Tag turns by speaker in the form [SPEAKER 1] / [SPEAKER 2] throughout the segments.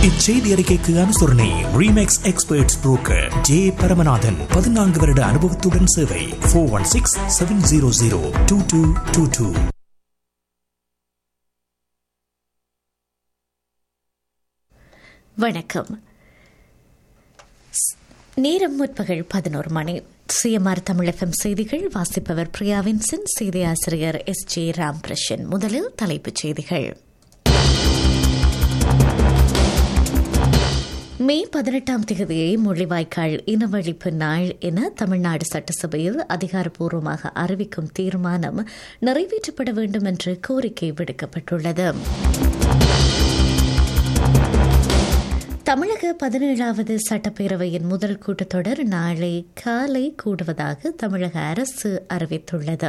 [SPEAKER 1] இச்செய்தி அறிக்கைக்கு அனுசரணை Remax experts broker J Paramanathan பதினான்கு வருட அனுபவத்துடன் சேவை four one six seven zero zero two two two two
[SPEAKER 2] வணக்கம் ஸ்- நேரம் முற்பகல் பதினோரு மணி சிஎம்ஆர் தமிழகம் செய்திகள் வாசிப்பவர் பிரியா வின்சன் செய்தி ஆசிரியர் எஸ் ஜே ராம்பிரஷன் முதலில் தலைப்புச் செய்திகள் மே பதினெட்டாம் தேதியை மொழிவாய்க்கால் இனவழிப்பு நாள் என தமிழ்நாடு சட்டசபையில் அதிகாரப்பூர்வமாக அறிவிக்கும் தீர்மானம் நிறைவேற்றப்பட வேண்டும் என்று கோரிக்கை விடுக்கப்பட்டுள்ளது தமிழக பதினேழாவது சட்டப்பேரவையின் முதல் கூட்டத்தொடர் நாளை காலை கூடுவதாக தமிழக அரசு அறிவித்துள்ளது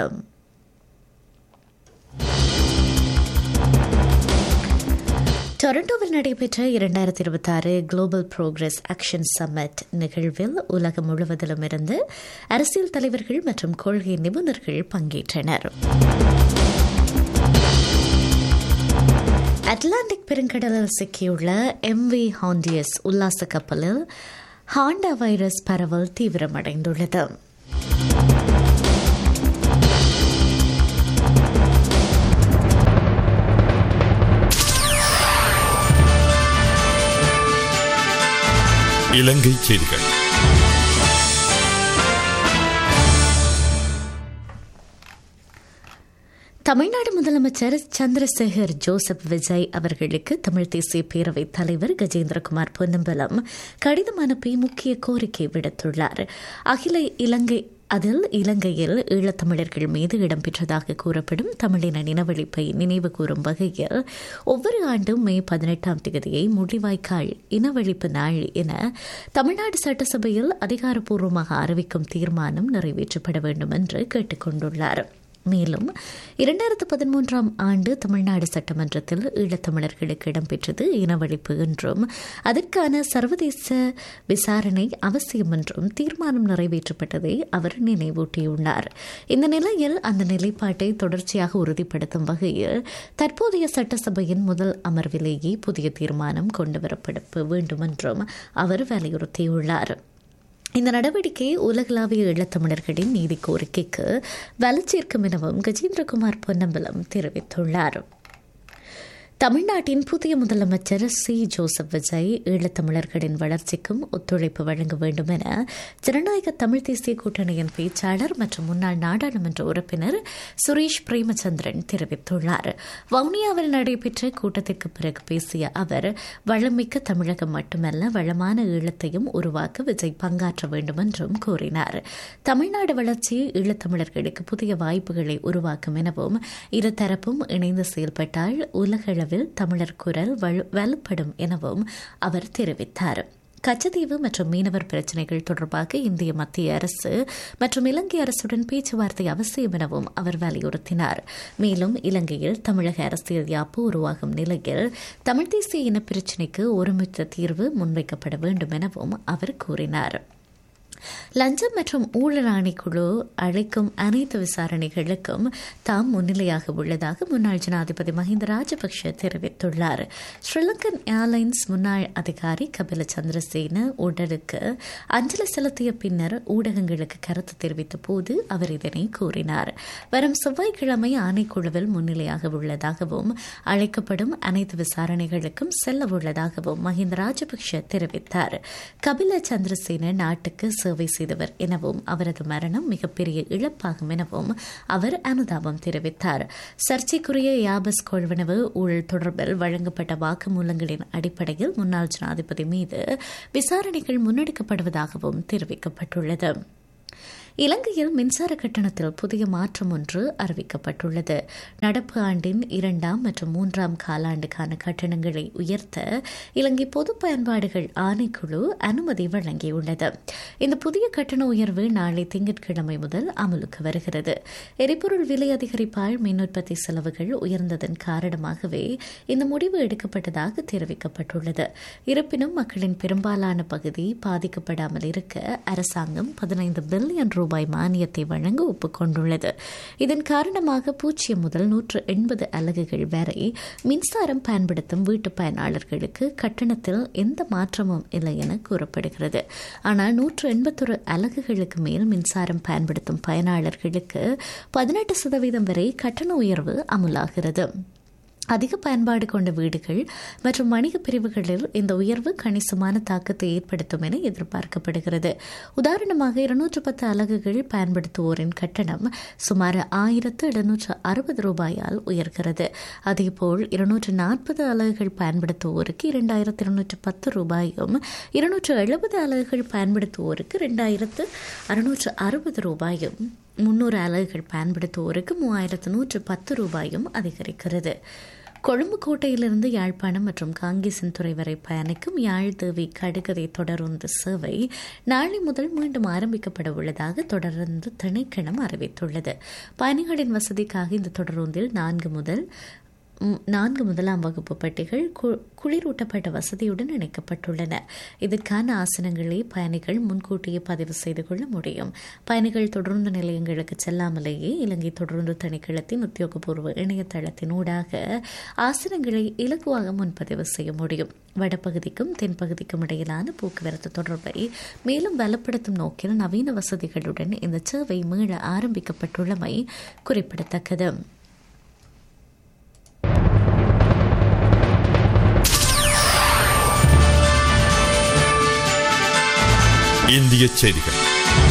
[SPEAKER 2] டொரண்டோவில் நடைபெற்ற இரண்டாயிரத்தி இருபத்தி ஆறு குளோபல் புரோகிரஸ் ஆக்ஷன் சம்மிட் நிகழ்வில் உலகம் முழுவதிலும் இருந்து அரசியல் தலைவர்கள் மற்றும் கொள்கை நிபுணர்கள் பங்கேற்றனர் அட்லாண்டிக் பெருங்கடலில் சிக்கியுள்ள எம்வி ஹாண்டியஸ் உல்லாச கப்பலில் ஹாண்டா வைரஸ் பரவல் தீவிரமடைந்துள்ளது
[SPEAKER 3] இலங்கை செய்திகள்
[SPEAKER 2] தமிழ்நாடு முதலமைச்சர் சந்திரசேகர் ஜோசப் விஜய் அவர்களுக்கு தமிழ் தேசிய பேரவைத் தலைவர் கஜேந்திரகுமார் பொன்னம்பலம் கடிதம் அனுப்பி முக்கிய கோரிக்கை விடுத்துள்ளார் அகில இலங்கை அதில் இலங்கையில் ஈழத்தமிழர்கள் மீது இடம்பெற்றதாக கூறப்படும் தமிழின இனவழிப்பை நினைவு கூறும் வகையில் ஒவ்வொரு ஆண்டும் மே பதினெட்டாம் தேதியை முள்ளிவாய்க்கால் இனவழிப்பு நாள் என தமிழ்நாடு சட்டசபையில் அதிகாரப்பூர்வமாக அறிவிக்கும் தீர்மானம் நிறைவேற்றப்பட வேண்டும் என்று கேட்டுக் கொண்டுள்ளார் மேலும் இரண்டாயிரத்து பதிமூன்றாம் ஆண்டு தமிழ்நாடு சட்டமன்றத்தில் ஈழத்தமிழர்களுக்கு இடம்பெற்றது இனவழிப்பு என்றும் அதற்கான சர்வதேச விசாரணை அவசியம் என்றும் தீர்மானம் நிறைவேற்றப்பட்டதை அவர் நினைவூட்டியுள்ளார் இந்த நிலையில் அந்த நிலைப்பாட்டை தொடர்ச்சியாக உறுதிப்படுத்தும் வகையில் தற்போதைய சட்டசபையின் முதல் அமர்விலேயே புதிய தீர்மானம் கொண்டுவரப்பட வேண்டும் என்றும் அவர் வலியுறுத்தியுள்ளார் இந்த நடவடிக்கை உலகளாவிய ஈழத்தமிழர்களின் நீதி கோரிக்கைக்கு வலுச்சேர்க்கும் எனவும் கஜேந்திரகுமார் பொன்னம்பலம் தெரிவித்துள்ளார் தமிழ்நாட்டின் புதிய முதலமைச்சர் சி ஜோசப் விஜய் ஈழத்தமிழர்களின் வளர்ச்சிக்கும் ஒத்துழைப்பு வழங்க வேண்டும் என ஜனநாயக தமிழ் தேசிய கூட்டணியின் பேச்சாளர் மற்றும் முன்னாள் நாடாளுமன்ற உறுப்பினர் சுரேஷ் பிரேமச்சந்திரன் தெரிவித்துள்ளார் வவுனியாவில் நடைபெற்ற கூட்டத்திற்கு பிறகு பேசிய அவர் வளமிக்க தமிழகம் மட்டுமல்ல வளமான ஈழத்தையும் உருவாக்க விஜய் பங்காற்ற வேண்டும் என்றும் கூறினார் தமிழ்நாடு வளர்ச்சி ஈழத்தமிழர்களுக்கு புதிய வாய்ப்புகளை உருவாக்கும் எனவும் இருதரப்பும் இணைந்து செயல்பட்டால் உலகளவில் தமிழர் குரல் வலு- வலுப்படும் எனவும் அவர் தெரிவித்தார் கச்சத்தீவு மற்றும் மீனவர் பிரச்சினைகள் தொடர்பாக இந்திய மத்திய அரசு மற்றும் இலங்கை அரசுடன் பேச்சுவார்த்தை அவசியம் எனவும் அவர் வலியுறுத்தினார் மேலும் இலங்கையில் தமிழக அரசியல் யாப்பு உருவாகும் நிலையில் தமிழ் தேசிய இன பிரச்சினைக்கு ஒருமித்த தீர்வு முன்வைக்கப்பட வேண்டும் எனவும் அவர் கூறினார் லஞ்சம் மற்றும் ஊழல் ஆணைக்குழு அழைக்கும் அனைத்து விசாரணைகளுக்கும் தாம் முன்னிலையாக உள்ளதாக முன்னாள் ஜனாதிபதி மஹிந்த ராஜபக்ஷ தெரிவித்துள்ளார் ஸ்ரீலங்கன் ஏர்லைன்ஸ் முன்னாள் அதிகாரி கபில சந்திரசேன உடலுக்கு அஞ்சலி செலுத்திய பின்னர் ஊடகங்களுக்கு கருத்து தெரிவித்த போது அவர் இதனை கூறினார் வரும் செவ்வாய்க்கிழமை ஆணைக்குழுவில் முன்னிலையாக உள்ளதாகவும் அழைக்கப்படும் அனைத்து விசாரணைகளுக்கும் செல்ல உள்ளதாகவும் மஹிந்த ராஜபக்ஷ தெரிவித்தார் கபில சந்திரசேன நாட்டுக்கு சேவை செய்தவர் எனவும் அவரது மரணம் மிகப்பெரிய இழப்பாகும் எனவும் அவர் அனுதாபம் தெரிவித்தார் சர்ச்சைக்குரிய யாபஸ் கொள்வனவு ஊழல் தொடர்பில் வழங்கப்பட்ட வாக்குமூலங்களின் அடிப்படையில் முன்னாள் ஜனாதிபதி மீது விசாரணைகள் முன்னெடுக்கப்படுவதாகவும் தெரிவிக்கப்பட்டுள்ளது இலங்கையில் மின்சார கட்டணத்தில் புதிய மாற்றம் ஒன்று அறிவிக்கப்பட்டுள்ளது நடப்பு ஆண்டின் இரண்டாம் மற்றும் மூன்றாம் காலாண்டுக்கான கட்டணங்களை உயர்த்த இலங்கை பொது பயன்பாடுகள் ஆணைக்குழு அனுமதி வழங்கியுள்ளது இந்த புதிய கட்டண உயர்வு நாளை திங்கட்கிழமை முதல் அமலுக்கு வருகிறது எரிபொருள் விலை அதிகரிப்பால் மின் உற்பத்தி செலவுகள் உயர்ந்ததன் காரணமாகவே இந்த முடிவு எடுக்கப்பட்டதாக தெரிவிக்கப்பட்டுள்ளது இருப்பினும் மக்களின் பெரும்பாலான பகுதி பாதிக்கப்படாமல் இருக்க அரசாங்கம் பதினைந்து பில்லியன் ரூபாய் ரூபாய் மானியத்தை வழங்க ஒப்புக்கொண்டுள்ளது இதன் காரணமாக பூஜ்ஜியம் முதல் நூற்று எண்பது அலகுகள் வரை மின்சாரம் பயன்படுத்தும் வீட்டு பயனாளர்களுக்கு கட்டணத்தில் எந்த மாற்றமும் இல்லை என கூறப்படுகிறது ஆனால் நூற்று எண்பத்தொரு அலகுகளுக்கு மேல் மின்சாரம் பயன்படுத்தும் பயனாளர்களுக்கு பதினெட்டு சதவீதம் வரை கட்டண உயர்வு அமுலாகிறது அதிக பயன்பாடு கொண்ட வீடுகள் மற்றும் வணிக பிரிவுகளில் இந்த உயர்வு கணிசமான தாக்கத்தை ஏற்படுத்தும் என எதிர்பார்க்கப்படுகிறது உதாரணமாக இருநூற்று பத்து அலகுகள் பயன்படுத்துவோரின் கட்டணம் சுமார் ஆயிரத்து எழுநூற்று அறுபது ரூபாயால் உயர்கிறது அதேபோல் இருநூற்று நாற்பது அலகுகள் பயன்படுத்துவோருக்கு இரண்டாயிரத்து இருநூற்று பத்து ரூபாயும் இருநூற்று எழுபது அலகுகள் பயன்படுத்துவோருக்கு இரண்டாயிரத்து அறுநூற்று அறுபது ரூபாயும் முன்னூறு அலகுகள் பயன்படுத்துவோருக்கு மூவாயிரத்து நூற்று பத்து ரூபாயும் அதிகரிக்கிறது கொழும்பு கோட்டையிலிருந்து யாழ்ப்பாணம் மற்றும் காங்கேசன்துறை வரை பயணிக்கும் யாழ் தேவி கடுகதை தொடருந்து சேவை நாளை முதல் மீண்டும் ஆரம்பிக்கப்பட உள்ளதாக தொடர்ந்து திணைக்களம் அறிவித்துள்ளது பயணிகளின் வசதிக்காக இந்த தொடருந்தில் நான்கு முதல் நான்கு முதலாம் வகுப்பு பெட்டிகள் குளிரூட்டப்பட்ட வசதியுடன் இணைக்கப்பட்டுள்ளன இதற்கான ஆசனங்களை பயணிகள் முன்கூட்டியே பதிவு செய்து கொள்ள முடியும் பயணிகள் தொடர்ந்து நிலையங்களுக்கு செல்லாமலேயே இலங்கை தொடர்ந்து திணைக்களத்தின் உத்தியோகபூர்வ இணையதளத்தின் ஊடாக ஆசனங்களை இலகுவாக முன்பதிவு செய்ய முடியும் வடபகுதிக்கும் தென்பகுதிக்கும் இடையிலான போக்குவரத்து தொடர்பை மேலும் பலப்படுத்தும் நோக்கில் நவீன வசதிகளுடன் இந்த சேவை மீள ஆரம்பிக்கப்பட்டுள்ளமை குறிப்பிடத்தக்கது
[SPEAKER 3] இந்திய செய்திகள்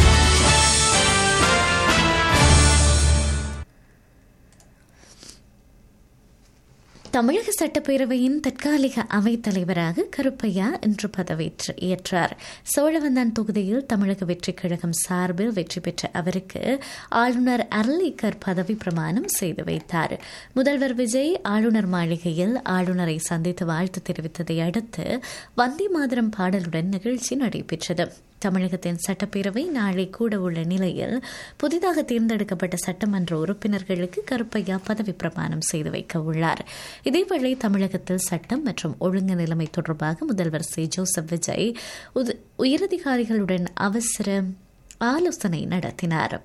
[SPEAKER 2] தமிழக சட்டப்பேரவையின் தற்காலிக அவைத் தலைவராக கருப்பையா இன்று பதவியேற்று ஏற்றார் சோழவந்தான் தொகுதியில் தமிழக வெற்றிக் கழகம் சார்பில் வெற்றி பெற்ற அவருக்கு ஆளுநர் அரளிக்கர் பதவி பிரமாணம் செய்து வைத்தார் முதல்வர் விஜய் ஆளுநர் மாளிகையில் ஆளுநரை சந்தித்து வாழ்த்து தெரிவித்ததை அடுத்து வந்தி மாதரம் பாடலுடன் நிகழ்ச்சி நடைபெற்றது தமிழகத்தின் சட்டப்பேரவை நாளை கூட உள்ள நிலையில் புதிதாக தேர்ந்தெடுக்கப்பட்ட சட்டமன்ற உறுப்பினர்களுக்கு கருப்பையா பதவி பிரமாணம் செய்து வைக்க உள்ளார் இதேவேளை தமிழகத்தில் சட்டம் மற்றும் ஒழுங்கு நிலைமை தொடர்பாக முதல்வர் சி ஜோசப் விஜய் உயரதிகாரிகளுடன் அவசர ஆலோசனை நடத்தினார்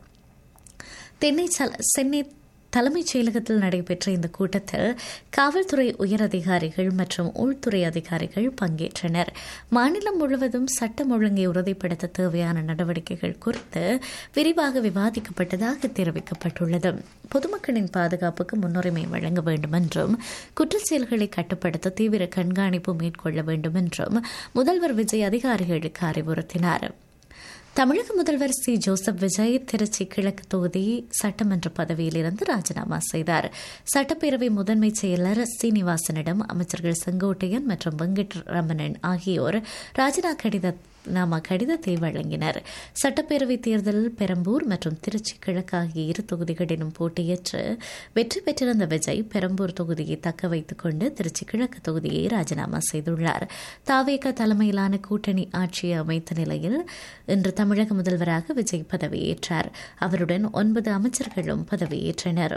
[SPEAKER 2] தென்னை சென்னை தலைமைச் செயலகத்தில் நடைபெற்ற இந்த கூட்டத்தில் காவல்துறை உயரதிகாரிகள் மற்றும் உள்துறை அதிகாரிகள் பங்கேற்றனர் மாநிலம் முழுவதும் சட்டம் ஒழுங்கை உறுதிப்படுத்த தேவையான நடவடிக்கைகள் குறித்து விரிவாக விவாதிக்கப்பட்டதாக தெரிவிக்கப்பட்டுள்ளது பொதுமக்களின் பாதுகாப்புக்கு முன்னுரிமை வழங்க வேண்டும் என்றும் குற்றச்செயல்களை கட்டுப்படுத்த தீவிர கண்காணிப்பு மேற்கொள்ள வேண்டும் என்றும் முதல்வர் விஜய் அதிகாரிகளுக்கு அறிவுறுத்தினார் தமிழக முதல்வர் சி ஜோசப் விஜய் திருச்சி கிழக்கு தொகுதி சட்டமன்ற பதவியிலிருந்து ராஜினாமா செய்தார் சட்டப்பேரவை முதன்மை செயலர் சீனிவாசனிடம் அமைச்சர்கள் செங்கோட்டையன் மற்றும் வெங்கட் ரமணன் ஆகியோர் ராஜினா கடித நாம கடிதத்தை வழங்கினர் சட்டப்பேரவை தேர்தலில் பெரம்பூர் மற்றும் திருச்சி கிழக்கு ஆகிய இரு தொகுதிகளிலும் போட்டியேற்று வெற்றி பெற்றிருந்த விஜய் பெரம்பூர் தொகுதியை தக்க வைத்துக் கொண்டு திருச்சி கிழக்கு தொகுதியை ராஜினாமா செய்துள்ளார் தாவேக தலைமையிலான கூட்டணி ஆட்சியை அமைத்த நிலையில் இன்று தமிழக முதல்வராக விஜய் பதவியேற்றார் அவருடன் ஒன்பது அமைச்சர்களும் பதவியேற்றனர்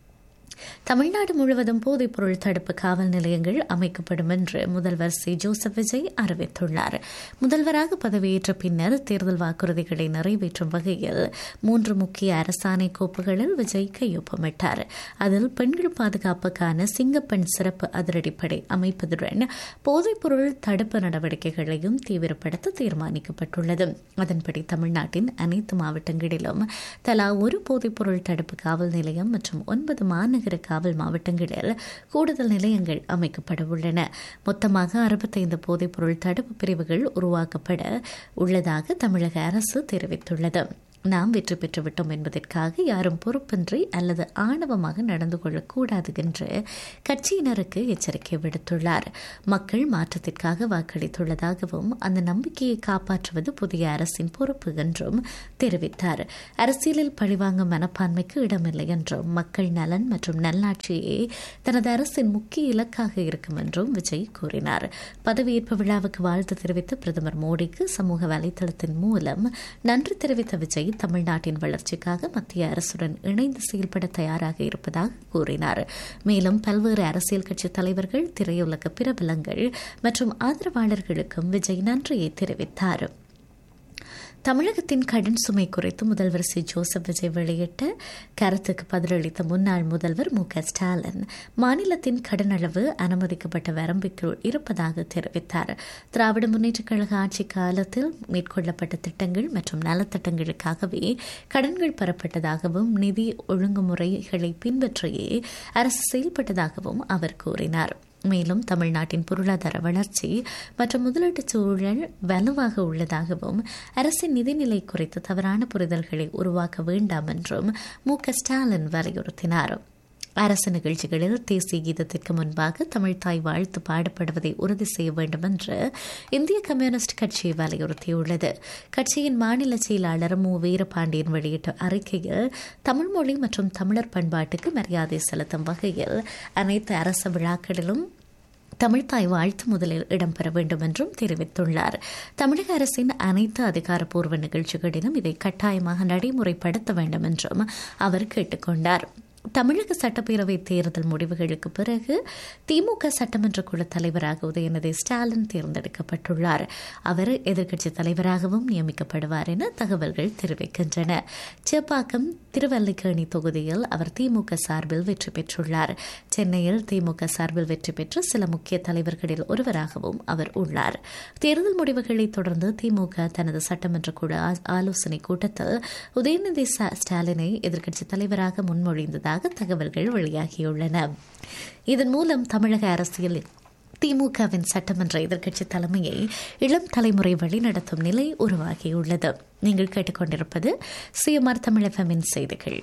[SPEAKER 2] தமிழ்நாடு முழுவதும் போதைப்பொருள் தடுப்பு காவல் நிலையங்கள் அமைக்கப்படும் என்று முதல்வர் சி ஜோசப் விஜய் அறிவித்துள்ளார் முதல்வராக பதவியேற்ற பின்னர் தேர்தல் வாக்குறுதிகளை நிறைவேற்றும் வகையில் மூன்று முக்கிய அரசாணை கோப்புகளில் விஜய் கையொப்பமிட்டார் அதில் பெண்கள் பாதுகாப்புக்கான சிங்கப்பெண் சிறப்பு அதிரடிப்படை அமைப்பதுடன் போதைப்பொருள் தடுப்பு நடவடிக்கைகளையும் தீவிரப்படுத்த தீர்மானிக்கப்பட்டுள்ளது அதன்படி தமிழ்நாட்டின் அனைத்து மாவட்டங்களிலும் தலா ஒரு போதைப்பொருள் தடுப்பு காவல் நிலையம் மற்றும் ஒன்பது மாநகர காவல் மாவட்டங்களில் கூடுதல் நிலையங்கள் அமைக்கப்பட உள்ளன மொத்தமாக அறுபத்தைந்து போதைப்பொருள் தடுப்பு பிரிவுகள் உருவாக்கப்பட உள்ளதாக தமிழக அரசு தெரிவித்துள்ளது நாம் வெற்றி பெற்றுவிட்டோம் என்பதற்காக யாரும் பொறுப்பின்றி அல்லது ஆணவமாக நடந்து கொள்ளக்கூடாது என்று கட்சியினருக்கு எச்சரிக்கை விடுத்துள்ளார் மக்கள் மாற்றத்திற்காக வாக்களித்துள்ளதாகவும் அந்த நம்பிக்கையை காப்பாற்றுவது புதிய அரசின் பொறுப்பு என்றும் தெரிவித்தார் அரசியலில் பழிவாங்கும் மனப்பான்மைக்கு இடமில்லை என்றும் மக்கள் நலன் மற்றும் நல்லாட்சியே தனது அரசின் முக்கிய இலக்காக இருக்கும் என்றும் விஜய் கூறினார் பதவியேற்பு விழாவுக்கு வாழ்த்து தெரிவித்த பிரதமர் மோடிக்கு சமூக வலைதளத்தின் மூலம் நன்றி தெரிவித்த விஜய் தமிழ்நாட்டின் வளர்ச்சிக்காக மத்திய அரசுடன் இணைந்து செயல்பட தயாராக இருப்பதாக கூறினார் மேலும் பல்வேறு அரசியல் கட்சி தலைவர்கள் திரையுலக பிரபலங்கள் மற்றும் ஆதரவாளர்களுக்கும் விஜய் நன்றியை தெரிவித்தார் தமிழகத்தின் கடன் சுமை குறித்து முதல்வர் சி ஜோசப் விஜய் வெளியிட்ட கருத்துக்கு பதிலளித்த முன்னாள் முதல்வர் மு க ஸ்டாலின் மாநிலத்தின் கடன் அளவு அனுமதிக்கப்பட்ட வரம்பிற்குள் இருப்பதாக தெரிவித்தார் திராவிட முன்னேற்றக் கழக ஆட்சி காலத்தில் மேற்கொள்ளப்பட்ட திட்டங்கள் மற்றும் நலத்திட்டங்களுக்காகவே கடன்கள் பெறப்பட்டதாகவும் நிதி ஒழுங்குமுறைகளை பின்பற்றியே அரசு செயல்பட்டதாகவும் அவர் கூறினார் மேலும் தமிழ்நாட்டின் பொருளாதார வளர்ச்சி மற்றும் முதலீட்டு சூழல் வலுவாக உள்ளதாகவும் அரசின் நிதிநிலை குறித்து தவறான புரிதல்களை உருவாக்க வேண்டாம் என்றும் மு க ஸ்டாலின் வலியுறுத்தினார் அரசு நிகழ்ச்சிகளில் தேசிய கீதத்திற்கு முன்பாக தமிழ்தாய் வாழ்த்து பாடப்படுவதை உறுதி செய்ய வேண்டும் என்று இந்திய கம்யூனிஸ்ட் கட்சி வலியுறுத்தியுள்ளது கட்சியின் மாநில செயலாளர் மு வீரபாண்டியன் வெளியிட்ட அறிக்கையில் தமிழ் மொழி மற்றும் தமிழர் பண்பாட்டுக்கு மரியாதை செலுத்தும் வகையில் அனைத்து அரசு விழாக்களிலும் தமிழ்தாய் வாழ்த்து முதலில் இடம்பெற வேண்டும் என்றும் தெரிவித்துள்ளார் தமிழக அரசின் அனைத்து அதிகாரப்பூர்வ நிகழ்ச்சிகளிலும் இதை கட்டாயமாக நடைமுறைப்படுத்த வேண்டும் என்றும் அவர் கேட்டுக்கொண்டார் தமிழக சட்டப்பேரவை தேர்தல் முடிவுகளுக்கு பிறகு திமுக சட்டமன்ற குழு தலைவராக உதயநிதி ஸ்டாலின் தேர்ந்தெடுக்கப்பட்டுள்ளார் அவர் எதிர்க்கட்சித் தலைவராகவும் நியமிக்கப்படுவார் என தகவல்கள் தெரிவிக்கின்றன சேப்பாக்கம் திருவல்லிக்கேணி தொகுதியில் அவர் திமுக சார்பில் வெற்றி பெற்றுள்ளார் சென்னையில் திமுக சார்பில் வெற்றி பெற்ற சில முக்கிய தலைவர்களில் ஒருவராகவும் அவர் உள்ளார் தேர்தல் முடிவுகளை தொடர்ந்து திமுக தனது சட்டமன்ற குழு ஆலோசனை கூட்டத்தில் உதயநிதி ஸ்டாலினை எதிர்க்கட்சித் தலைவராக முன்மொழிந்ததாக உள்ளதாக தகவல்கள் வெளியாகியுள்ளன இதன் மூலம் தமிழக அரசியலில் திமுகவின் சட்டமன்ற எதிர்க்கட்சி தலைமையை இளம் தலைமுறை வழிநடத்தும் நிலை உருவாகியுள்ளது நீங்கள் கேட்டுக்கொண்டிருப்பது சிஎம்ஆர் தமிழகமின் செய்திகள்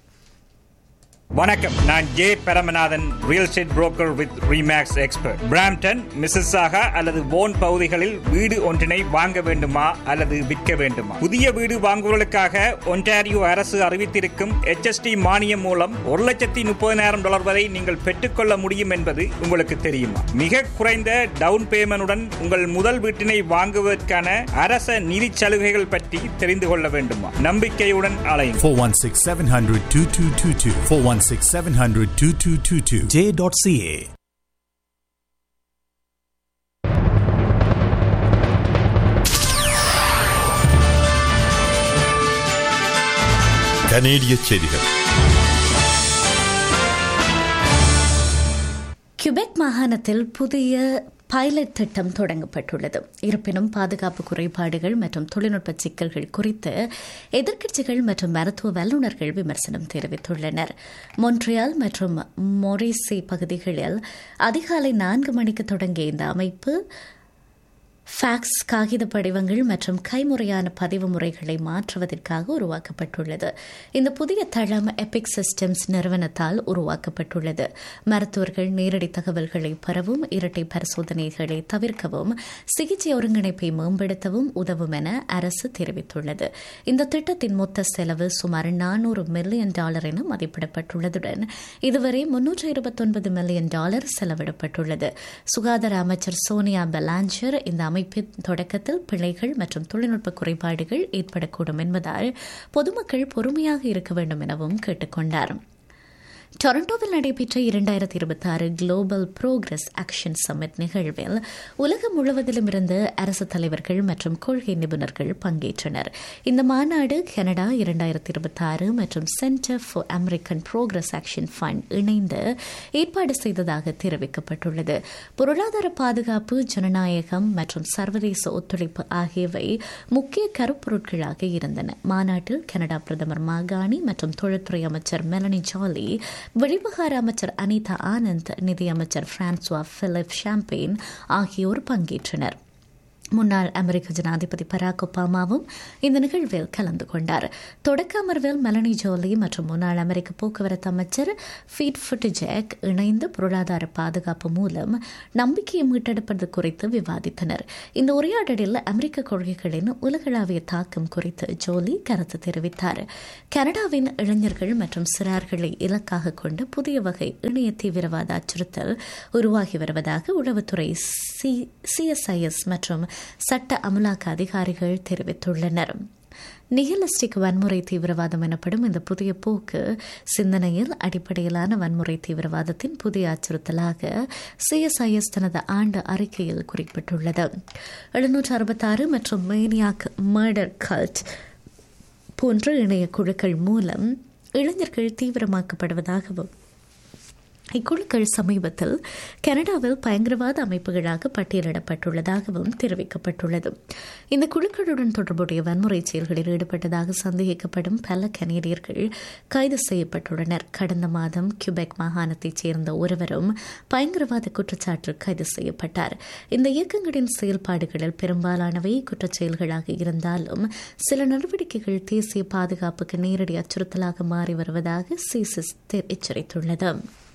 [SPEAKER 4] வணக்கம் நான் J Paramanathan real estate broker with Remax expert Brampton மிஸ்ஸாக அல்லது போன் பகுதிகளில் வீடு ஒன்றினை வாங்க வேண்டுமா அல்லது விற்க வேண்டுமா புதிய வீடு வாங்குவதற்காக ஒன்டாரியோ அரசு அறிவித்திருக்கும் HST மானியம் மூலம் ஒரு லட்சத்தி முப்பதினாயிரம் டாலர் வரை நீங்கள் பெற்றுக்கொள்ள முடியும் என்பது உங்களுக்கு தெரியுமா மிக குறைந்த டவுன் பேமெண்டுடன் உங்கள் முதல் வீட்டினை வாங்குவதற்கான அரச நிதி சலுகைகள் பற்றி தெரிந்து கொள்ள வேண்டுமா நம்பிக்கையுடன் அலையும்
[SPEAKER 3] 416 700 2222. 416 700 2222.
[SPEAKER 1] J.ca
[SPEAKER 3] கனேடிய செய்திகள்
[SPEAKER 2] கியூபெக் மாகாணத்தில் புதிய பைலட் திட்டம் தொடங்கப்பட்டுள்ளது இருப்பினும் பாதுகாப்பு குறைபாடுகள் மற்றும் தொழில்நுட்ப சிக்கல்கள் குறித்து எதிர்க்கட்சிகள் மற்றும் மருத்துவ வல்லுநர்கள் விமர்சனம் தெரிவித்துள்ளனர் மொன்ட்ரியால் மற்றும் மொரிசி பகுதிகளில் அதிகாலை நான்கு மணிக்கு தொடங்கிய இந்த அமைப்பு ஃபேக்ஸ் காகித படிவங்கள் மற்றும் கைமுறையான பதிவு முறைகளை மாற்றுவதற்காக உருவாக்கப்பட்டுள்ளது இந்த புதிய தளம் எபிக் சிஸ்டம்ஸ் நிறுவனத்தால் உருவாக்கப்பட்டுள்ளது மருத்துவர்கள் நேரடி தகவல்களை பெறவும் இரட்டை பரிசோதனைகளை தவிர்க்கவும் சிகிச்சை ஒருங்கிணைப்பை மேம்படுத்தவும் உதவும் என அரசு தெரிவித்துள்ளது இந்த திட்டத்தின் மொத்த செலவு சுமார் நானூறு மில்லியன் டாலர் என மதிப்பிடப்பட்டுள்ளதுடன் இதுவரை முன்னூற்று இருபத்தொன்பது மில்லியன் டாலர் செலவிடப்பட்டுள்ளது சுகாதார அமைச்சர் சோனியா பெலாஞ்சர் இந்த அமைப்பின் தொடக்கத்தில் பிழைகள் மற்றும் தொழில்நுட்ப குறைபாடுகள் ஏற்படக்கூடும் என்பதால் பொதுமக்கள் பொறுமையாக இருக்க வேண்டும் எனவும் கேட்டுக்கொண்டார் டொரண்டோவில் நடைபெற்ற இரண்டாயிரத்தி இருபத்தி ஆறு குளோபல் புரோகிரஸ் ஆக்ஷன் சமிட் நிகழ்வில் உலகம் முழுவதிலும் இருந்து அரசு தலைவர்கள் மற்றும் கொள்கை நிபுணர்கள் பங்கேற்றனர் இந்த மாநாடு கனடா இரண்டாயிரத்தி இருபத்தி ஆறு மற்றும் Center for American Progress Action Fund இணைந்து ஏற்பாடு செய்ததாக தெரிவிக்கப்பட்டுள்ளது பொருளாதார பாதுகாப்பு ஜனநாயகம் மற்றும் சர்வதேச ஒத்துழைப்பு ஆகியவை முக்கிய கருப்பொருட்களாக இருந்தன மாநாட்டில் கனடா பிரதமர் மாகாணி மற்றும் தொழில்துறை அமைச்சர் மெலனி ஜாலி வெளிவிவகார அமைச்சர் அனிதா ஆனந்த் நிதியமைச்சர் பிரான்சுவா பிலிப் ஷாம்பெயின் ஆகியோர் பங்கேற்றனர் முன்னாள் அமெரிக்க ஜனாதிபதி பராக் ஒபாமாவும் இந்த நிகழ்வில் கலந்து கொண்டார் தொடக்க அமர்வில் மெலனி ஜோலி மற்றும் முன்னாள் அமெரிக்க போக்குவரத்து அமைச்சர் ஃபீட் ஃபுட்டுஜேக் இணைந்து பொருளாதார பாதுகாப்பு மூலம் நம்பிக்கையை மீட்டெடுப்பது குறித்து விவாதித்தனர் இந்த உரையாடலில் அமெரிக்க கொள்கைகளின் உலகளாவிய தாக்கம் குறித்து ஜோலி கருத்து தெரிவித்தார் கனடாவின் இளைஞர்கள் மற்றும் சிறார்களை இலக்காக கொண்டு புதிய வகை இணைய தீவிரவாத அச்சுறுத்தல் உருவாகி வருவதாக உளவுத்துறை சிஎஸ்ஐஎஸ் மற்றும் சட்ட அமலாக்க அதிகாரிகள் தெரிவித்துள்ளனர் நிகலஸ்டிக் வன்முறை தீவிரவாதம் எனப்படும் இந்த புதிய போக்கு சிந்தனையில் அடிப்படையிலான வன்முறை தீவிரவாதத்தின் புதிய அச்சுறுத்தலாக சிஎஸ்ஐஎஸ் தனது ஆண்டு அறிக்கையில் குறிப்பிட்டுள்ளது எழுநூற்று அறுபத்தாறு மற்றும் மேனியாக் மர்டர் கல்ட் போன்ற இணைய குழுக்கள் மூலம் இளைஞர்கள் தீவிரமாக்கப்படுவதாகவும் இக்குழுக்கள் சமீபத்தில் கனடாவில் பயங்கரவாத அமைப்புகளாக பட்டியலிடப்பட்டுள்ளதாகவும் தெரிவிக்கப்பட்டுள்ளது இந்த குழுக்களுடன் தொடர்புடைய வன்முறை செயல்களில் ஈடுபட்டதாக சந்தேகிக்கப்படும் பல கனேடியர்கள் கைது செய்யப்பட்டுள்ளனர் கடந்த மாதம் கியூபெக் மாகாணத்தைச் சேர்ந்த ஒருவரும் பயங்கரவாத குற்றச்சாட்டில் கைது செய்யப்பட்டார் இந்த இயக்கங்களின் செயல்பாடுகளில் பெரும்பாலானவை குற்றச்செயல்களாக இருந்தாலும் சில நடவடிக்கைகள் தேசிய பாதுகாப்புக்கு நேரடி அச்சுறுத்தலாக மாறி வருவதாக சிசிஸ் எச்சரித்துள்ளது